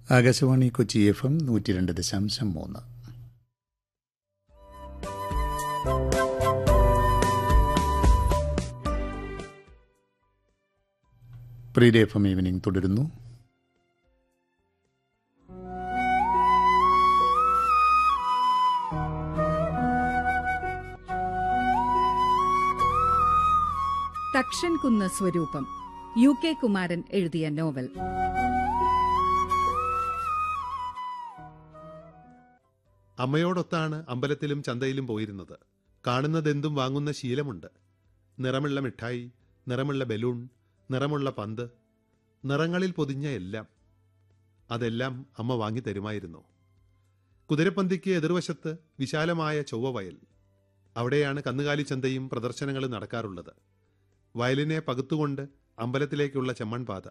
Akashvani Kochi F M നൂറ്റി രണ്ട് ദശാംശം മൂന്ന് പ്രീതി എഫ് എം ഈവനിംഗ് തുടരുന്നു തക്ഷൻ കുന്ന് സ്വരൂപം യു കെ കുമാരൻ എഴുതിയ നോവൽ അമ്മയോടൊത്താണ് അമ്പലത്തിലും ചന്തയിലും പോയിരുന്നത് കാണുന്നതെന്തും വാങ്ങുന്ന ശീലമുണ്ട് നിറമുള്ള മിഠായി നിറമുള്ള ബലൂൺ നിറമുള്ള പന്ത് നിറങ്ങളിൽ പൊതിഞ്ഞ എല്ലാം അതെല്ലാം അമ്മ വാങ്ങി തരുമായിരുന്നു കുതിരപ്പന്തിക്ക് എതിർവശത്ത് വിശാലമായ ചൊവ്വവയൽ അവിടെയാണ് കന്നുകാലി ചന്തയും പ്രദർശനങ്ങളും നടക്കാറുള്ളത് വയലിനെ പകുത്തുകൊണ്ട് അമ്പലത്തിലേക്കുള്ള ചെമ്മൺപാത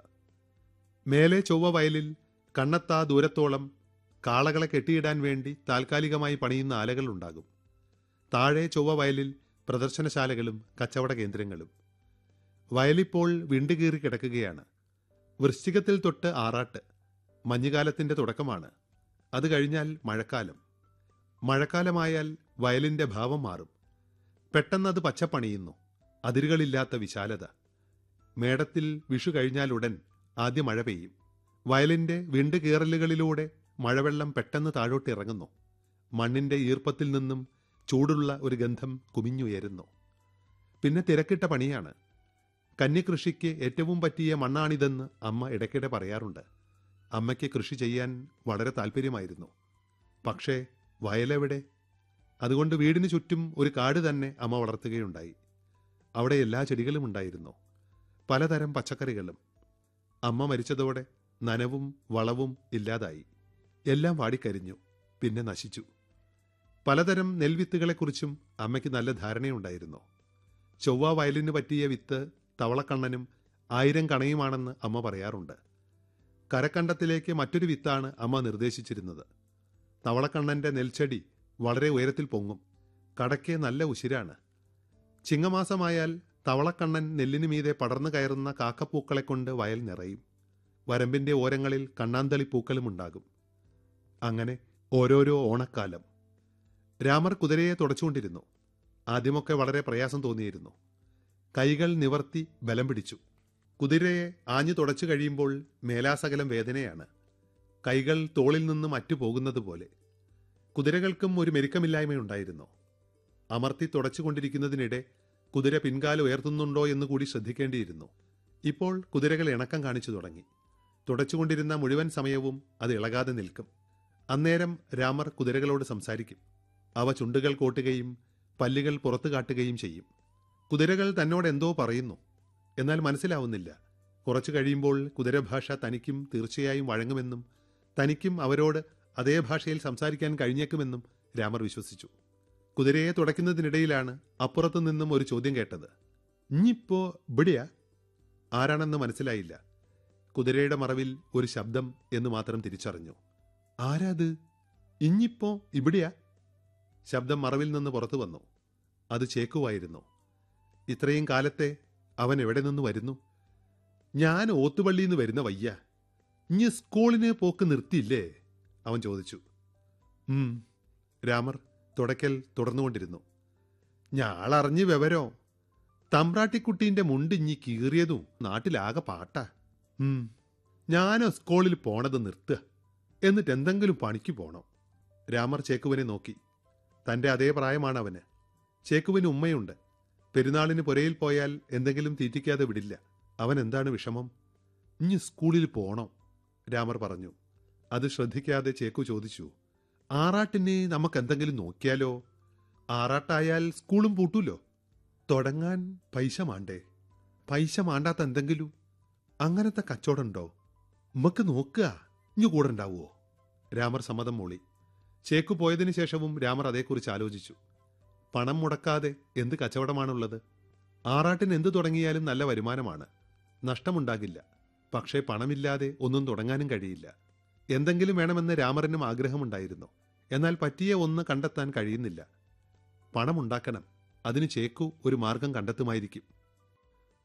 മേലെ ചൊവ്വ വയലിൽ കണ്ണത്താ ദൂരത്തോളം കാളകളെ കെട്ടിയിടാൻ വേണ്ടി താൽക്കാലികമായി പണിയുന്ന ആലകൾ ഉണ്ടാകും താഴെ ചൊവ്വ വയലിൽ പ്രദർശനശാലകളും കച്ചവട കേന്ദ്രങ്ങളും വയലിപ്പോൾ വിണ്ടുകീറി കിടക്കുകയാണ് വൃശ്ചികത്തിൽ തൊട്ട് ആറാട്ട് മഞ്ഞുകാലത്തിന്റെ തുടക്കമാണ് അത് കഴിഞ്ഞാൽ മഴക്കാലം മഴക്കാലമായാൽ വയലിന്റെ ഭാവം മാറും പെട്ടെന്നത് പച്ചപ്പണിയുന്നു അതിരുകളില്ലാത്ത വിശാലത മേടത്തിൽ വിഷു കഴിഞ്ഞാലുടൻ ആദ്യ മഴ പെയ്യും വയലിന്റെ വിണ്ട് കീറലുകളിലൂടെ മഴവെള്ളം പെട്ടെന്ന് താഴോട്ട് ഇറങ്ങുന്നു മണ്ണിന്റെ ഈർപ്പത്തിൽ നിന്നും ചൂടുള്ള ഒരു ഗന്ധം കുമിഞ്ഞുയരുന്നു പിന്നെ തിരക്കിട്ട പണിയാണ് കന്യകൃഷിക്ക് ഏറ്റവും പറ്റിയ മണ്ണാണിതെന്ന് അമ്മ ഇടയ്ക്കിടെ പറയാറുണ്ട് അമ്മയ്ക്ക് കൃഷി ചെയ്യാൻ വളരെ താല്പര്യമായിരുന്നു പക്ഷേ വയലെവിടെ അതുകൊണ്ട് വീടിന് ചുറ്റും ഒരു കാട് തന്നെ അമ്മ വളർത്തുകയുണ്ടായി അവിടെ എല്ലാ ചെടികളും ഉണ്ടായിരുന്നു പലതരം പച്ചക്കറികളും അമ്മ മരിച്ചതോടെ നനവും വളവും ഇല്ലാതായി എല്ലാം വാടിക്കരിഞ്ഞു പിന്നെ നശിച്ചു പലതരം നെൽവിത്തുകളെക്കുറിച്ചും അമ്മയ്ക്ക് നല്ല ധാരണയുണ്ടായിരുന്നു ചൊവ്വ വയലിന് പറ്റിയ വിത്ത് തവളക്കണ്ണനും ആയിരം കണയുമാണെന്ന് അമ്മ പറയാറുണ്ട് കരക്കണ്ടത്തിലേക്ക് മറ്റൊരു വിത്താണ് അമ്മ നിർദ്ദേശിച്ചിരുന്നത് തവളക്കണ്ണന്റെ നെൽച്ചെടി വളരെ ഉയരത്തിൽ പൊങ്ങും കടയ്ക്ക് നല്ല ഉശിരാണ് ചിങ്ങമാസമായാൽ തവളക്കണ്ണൻ നെല്ലിനു മീതെ പടർന്നു കയറുന്ന കാക്കപ്പൂക്കളെ കൊണ്ട് വയൽ നിറയും വരമ്പിന്റെ ഓരങ്ങളിൽ കണ്ണാന്തളി പൂക്കളും ഉണ്ടാകും അങ്ങനെ ഓരോരോ ഓണക്കാലം രാമർ കുതിരയെ തുടച്ചുകൊണ്ടിരുന്നു ആദ്യമൊക്കെ വളരെ പ്രയാസം തോന്നിയിരുന്നു കൈകൾ നിവർത്തി ബലം പിടിച്ചു കുതിരയെ ആഞ്ഞു തുടച്ചു കഴിയുമ്പോൾ മേലാസകലം വേദനയാണ് കൈകൾ തോളിൽ നിന്നും അറ്റുപോകുന്നത് പോലെ കുതിരകൾക്കും ഒരു മെരുക്കമില്ലായ്മയുണ്ടായിരുന്നു അമർത്തി തുടച്ചുകൊണ്ടിരിക്കുന്നതിനിടെ കുതിര പിൻകാല ഉയർത്തുന്നുണ്ടോ എന്ന് കൂടി ശ്രദ്ധിക്കേണ്ടിയിരുന്നു ഇപ്പോൾ കുതിരകൾ ഇണക്കം കാണിച്ചു തുടങ്ങി തുടച്ചുകൊണ്ടിരുന്ന മുഴുവൻ സമയവും അത് ഇളകാതെ നിൽക്കും അന്നേരം രാമർ കുതിരകളോട് സംസാരിക്കും അവ ചുണ്ടുകൾ കോട്ടുകയും പല്ലുകൾ പുറത്തു കാട്ടുകയും ചെയ്യും കുതിരകൾ തന്നോട് എന്തോ പറയുന്നു എന്നാൽ മനസ്സിലാവുന്നില്ല കുറച്ചു കഴിയുമ്പോൾ കുതിരഭാഷ തനിക്കും തീർച്ചയായും വഴങ്ങുമെന്നും തനിക്കും അവരോട് അതേ ഭാഷയിൽ സംസാരിക്കാൻ കഴിഞ്ഞേക്കുമെന്നും രാമർ വിശ്വസിച്ചു കുതിരയെ തുടയ്ക്കുന്നതിനിടയിലാണ് അപ്പുറത്തു നിന്നും ഒരു ചോദ്യം കേട്ടത് ഇഞ്ഞിപ്പോ ഇവിടെയാ ആരാണെന്ന് മനസ്സിലായില്ല കുതിരയുടെ മറവിൽ ഒരു ശബ്ദം എന്ന് മാത്രം തിരിച്ചറിഞ്ഞു ആരാത് ഇഞ്ഞിപ്പോ ഇവിടെയാ ശബ്ദം മറവിൽ നിന്ന് പുറത്തു വന്നു അത് ചേക്കുവായിരുന്നു ഇത്രയും കാലത്തെ അവൻ എവിടെ നിന്ന് വരുന്നു ഞാൻ ഓത്തുപള്ളിയിൽ നിന്ന് വരുന്ന വയ്യ ഇഞ്ഞ് സ്കൂളിന് പോക്ക് നിർത്തിയില്ലേ അവൻ ചോദിച്ചു ഉം രാമർ തുടക്കൽ തുടർന്നുകൊണ്ടിരുന്നു ഞാളറിഞ്ഞ് വിവരോ തമ്പ്രാട്ടിക്കുട്ടീന്റെ മുണ്ട് ഇഞ്ഞി കീറിയതും നാട്ടിലാകെ പാട്ടാ ഉം ഞാനോ സ്കൂളിൽ പോണത് നിർത്തുക എന്നിട്ട് എന്തെങ്കിലും പണിക്ക് പോണോ രാമർ ചേക്കുവിനെ നോക്കി തന്റെ അതേ പ്രായമാണ് അവന് ചേക്കുവിന് ഉമ്മയുണ്ട് പെരുന്നാളിന് പുരയിൽ പോയാൽ എന്തെങ്കിലും തീറ്റിക്കാതെ വിടില്ല അവൻ എന്താണ് വിഷമം ഇനി സ്കൂളിൽ പോണോ രാമർ പറഞ്ഞു അത് ശ്രദ്ധിക്കാതെ ചേക്കു ചോദിച്ചു ആറാട്ടിന് നമുക്ക് എന്തെങ്കിലും നോക്കിയാലോ ആറാട്ടായാൽ സ്കൂളും പൂട്ടൂലോ തുടങ്ങാൻ പൈസ മാണ്ടേ പൈസ മാണ്ടാത്ത എന്തെങ്കിലും അങ്ങനത്തെ കച്ചവടമുണ്ടോ നമുക്ക് നോക്കുക ഇഞ്ഞു കൂടെ ഉണ്ടാവുമോ രാമർ സമ്മതം മൂളി ചേക്കു പോയതിനു ശേഷവും രാമർ അതേക്കുറിച്ച് ആലോചിച്ചു പണം മുടക്കാതെ എന്ത് കച്ചവടമാണുള്ളത് ആറാട്ടിന് എന്ത് തുടങ്ങിയാലും നല്ല വരുമാനമാണ് നഷ്ടമുണ്ടാകില്ല പക്ഷേ പണമില്ലാതെ ഒന്നും തുടങ്ങാനും കഴിയില്ല എന്തെങ്കിലും വേണമെന്ന് രാമറിനും ആഗ്രഹമുണ്ടായിരുന്നു എന്നാൽ പറ്റിയ ഒന്ന് കണ്ടെത്താൻ കഴിയുന്നില്ല പണമുണ്ടാക്കണം അതിന് ചേക്കു ഒരു മാർഗം കണ്ടെത്തുമായിരിക്കും